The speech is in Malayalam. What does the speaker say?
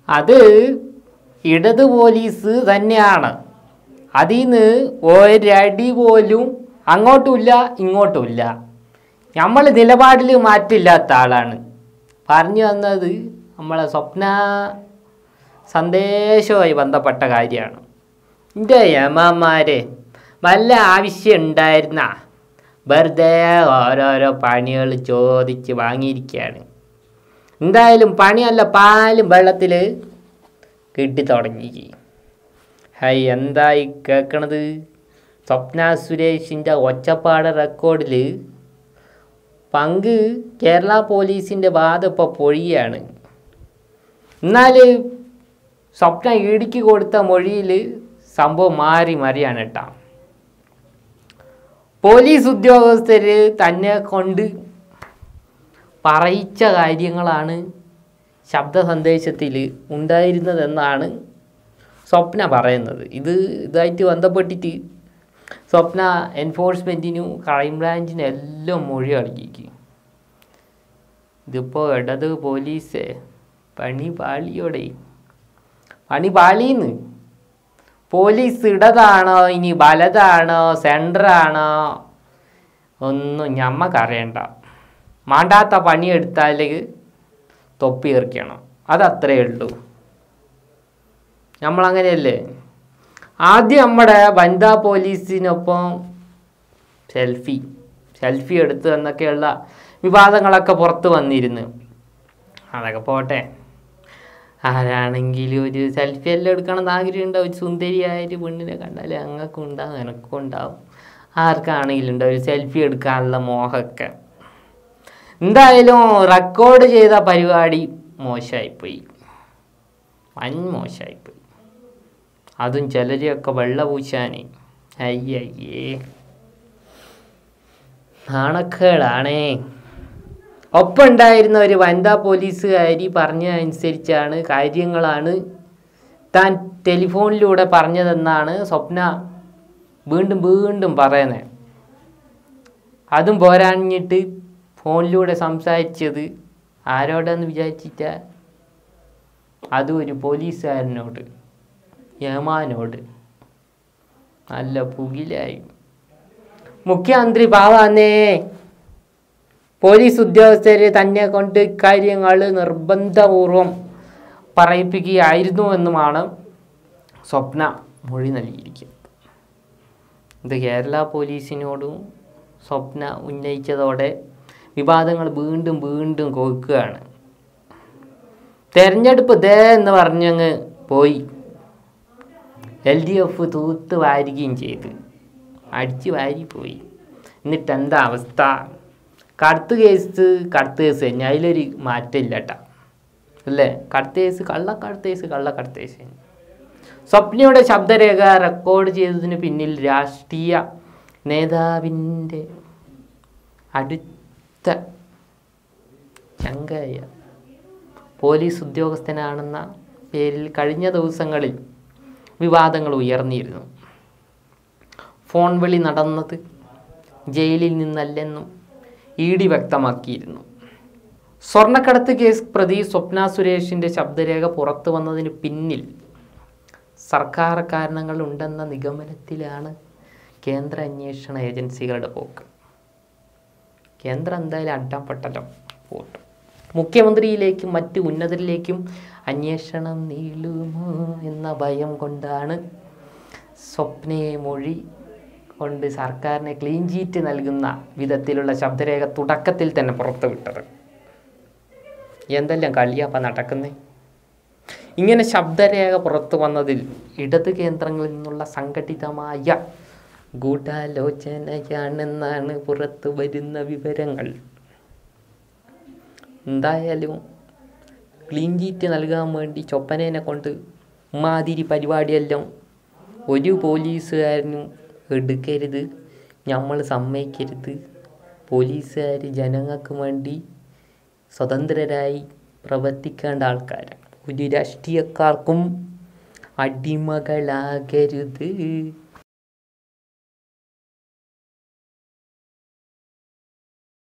അത് ഇടത് പോലീസ് തന്നെയാണ് അതിൽ നിന്ന് ഒരടി പോലും അങ്ങോട്ടുമില്ല ഇങ്ങോട്ടുമില്ല നമ്മൾ നിലപാടിൽ മാറ്റില്ലാത്ത ആളാണ് പറഞ്ഞു വന്നത് നമ്മളെ സ്വപ്ന സന്ദേശവുമായി ബന്ധപ്പെട്ട കാര്യമാണ് എൻ്റെ യമാമാരെ വല്ല ആവശ്യം ഉണ്ടായിരുന്ന വെറുതെ ഓരോരോ പണികൾ ചോദിച്ച് വാങ്ങിയിരിക്കുകയാണ് എന്തായാലും പണിയല്ല പാലും വെള്ളത്തിൽ കിട്ടി തുടങ്ങി ഹൈ എന്തായി കേൾക്കണത് സ്വപ്ന സുരേഷിൻ്റെ ഒച്ചപ്പാട് റെക്കോർഡിൽ പങ്ക് കേരള പോലീസിൻ്റെ വാദം ഇപ്പോൾ പൊഴിയാണ് എന്നാൽ സ്വപ്ന ഇടിക്ക് കൊടുത്ത മൊഴിയിൽ സംഭവം മാറി മറിയാണ് കേട്ടോ പോലീസ് ഉദ്യോഗസ്ഥർ തന്നെ കൊണ്ട് പറയിച്ച കാര്യങ്ങളാണ് ശബ്ദ സന്ദേശത്തിൽ ഉണ്ടായിരുന്നതെന്നാണ് സ്വപ്ന പറയുന്നത് ഇത് ഇതായിട്ട് ബന്ധപ്പെട്ടിട്ട് സ്വപ്ന എൻഫോഴ്സ്മെൻറ്റിനും ക്രൈംബ്രാഞ്ചിനും എല്ലാം മൊഴി നൽകിയിരിക്കും ഇതിപ്പോൾ ഇടത് പോലീസ് പണി പാളിയോടെ പണി പാളിന്ന് പോലീസ് ഇടതാണോ ഇനി വലതാണോ സെൻറ്ററാണോ ഒന്നും ഞമ്മക്കറിയണ്ട മാണ്ടാത്ത പണിയെടുത്താൽ തൊപ്പി എറിക്കണം അതത്രയേ ഉള്ളൂ നമ്മളങ്ങനെയല്ലേ ആദ്യം നമ്മുടെ വനിതാ പോലീസിനൊപ്പം സെൽഫി സെൽഫി എടുത്ത് എന്നൊക്കെയുള്ള വിവാദങ്ങളൊക്കെ പുറത്ത് വന്നിരുന്നു അതൊക്കെ പോട്ടെ ആരാണെങ്കിലും ഒരു സെൽഫി എല്ലാം എടുക്കണം എന്ന് ആഗ്രഹമുണ്ടാവും ഒരു സുന്ദരിയായ ഒരു പെണ്ണിനെ കണ്ടാൽ അങ്ങക്കും ഉണ്ടാവും എനക്കും ഉണ്ടാവും ആർക്കാണെങ്കിലും ഉണ്ടാവും ഒരു സെൽഫി എടുക്കാനുള്ള മോഹമൊക്കെ എന്തായാലും റെക്കോർഡ് ചെയ്ത പരിപാടി മോശമായിപ്പോയി വൻ മോശമായിപ്പോയി അതും ചിലരെയൊക്കെ വെള്ള പൂശാനേ അയ്യയ്യേ നാണക്കേടാണേ ഒപ്പം ഉണ്ടായിരുന്ന ഒരു വനിതാ പോലീസുകാരി പറഞ്ഞ അനുസരിച്ചാണ് കാര്യങ്ങളാണ് താൻ ടെലിഫോണിലൂടെ പറഞ്ഞതെന്നാണ് സ്വപ്ന വീണ്ടും വീണ്ടും പറയുന്നത് അതും പോരാഞ്ഞിട്ട് ഫോണിലൂടെ സംസാരിച്ചത് ആരോടെന്ന് വിചാരിച്ചിട്ടാ അതും ഒരു പോലീസുകാരനോട് യമാനോട് നല്ല പുകിലായി മുഖ്യമന്ത്രി പാവാന്നേ പോലീസ് ഉദ്യോഗസ്ഥർ തന്നെ കൊണ്ട് കാര്യങ്ങൾ നിർബന്ധപൂർവം പറയിപ്പിക്കുകയായിരുന്നു എന്നുമാണ് സ്വപ്ന മൊഴി നൽകിയിരിക്കുന്നത് ഇത് കേരള പോലീസിനോടും സ്വപ്ന ഉന്നയിച്ചതോടെ വിവാദങ്ങൾ വീണ്ടും വീണ്ടും കൊഴുക്കുകയാണ് തെരഞ്ഞെടുപ്പ് ദേ എന്ന് പറഞ്ഞങ്ങ് പോയി എൽ ഡി എഫ് തൂത്ത് വാരുകയും ചെയ്ത് അടിച്ച് വാരിപ്പോയി എന്നിട്ട് എന്താ അവസ്ഥ കടുത്ത് കേസ് കടുത്ത് കേസ് തന്നെ അതിലൊരു മാറ്റമില്ല കേട്ടോ അല്ലേ കടുത്ത കേസ് കള്ളക്കടുത്ത കേസ് കള്ളക്കടുത്ത കേസ് തന്നെ സ്വപ്നയുടെ ശബ്ദരേഖ റെക്കോർഡ് ചെയ്തതിന് പിന്നിൽ രാഷ്ട്രീയ നേതാവിൻ്റെ അടുത്ത ചങ്കായ പോലീസ് ഉദ്യോഗസ്ഥനാണെന്ന പേരിൽ കഴിഞ്ഞ ദിവസങ്ങളിൽ വിവാദങ്ങൾ ഉയർന്നിരുന്നു ഫോൺ വിളി നടന്നത് ജയിലിൽ നിന്നല്ലെന്നും ഇ ഡി വ്യക്തമാക്കിയിരുന്നു സ്വർണ്ണക്കടത്ത് കേസ് പ്രതി സ്വപ്ന സുരേഷിൻ്റെ ശബ്ദരേഖ പുറത്തു വന്നതിന് പിന്നിൽ സർക്കാർ കാരണങ്ങൾ ഉണ്ടെന്ന നിഗമനത്തിലാണ് കേന്ദ്ര അന്വേഷണ ഏജൻസികളുടെ പോക്ക് കേന്ദ്രം എന്തായാലും അഡ്ഡപ്പെട്ടല്ലോ പോട്ട് മുഖ്യമന്ത്രിയിലേക്കും മറ്റ് ഉന്നതരിലേക്കും അന്വേഷണം നീളുമോ എന്ന ഭയം കൊണ്ടാണ് സ്വപ്നയെ മൊഴി കൊണ്ട് സർക്കാരിനെ ക്ലീൻ ചീറ്റ് നൽകുന്ന വിധത്തിലുള്ള ശബ്ദരേഖ തുടക്കത്തിൽ തന്നെ പുറത്തുവിട്ടത് എന്തെല്ലാം കളിയാപ്പ നടക്കുന്നേ ഇങ്ങനെ ശബ്ദരേഖ പുറത്തു വന്നതിൽ ഇടത് കേന്ദ്രങ്ങളിൽ നിന്നുള്ള സംഘടിതമായ ഗൂഢാലോചനയാണെന്നാണ് പുറത്തു വരുന്ന വിവരങ്ങൾ എന്തായാലും ക്ലീൻ ചീറ്റ് നൽകാൻ വേണ്ടി ചൊപ്പനേനെ കൊണ്ട് മാതിരി പരിപാടിയെല്ലാം ഒരു പോലീസുകാരനും എടുക്കരുത് നമ്മൾ സമ്മതിക്കരുത് പോലീസുകാർ ജനങ്ങൾക്ക് വേണ്ടി സ്വതന്ത്രരായി പ്രവർത്തിക്കേണ്ട ആൾക്കാരാണ് ഒരു രാഷ്ട്രീയക്കാർക്കും അടിമകളാകരുത്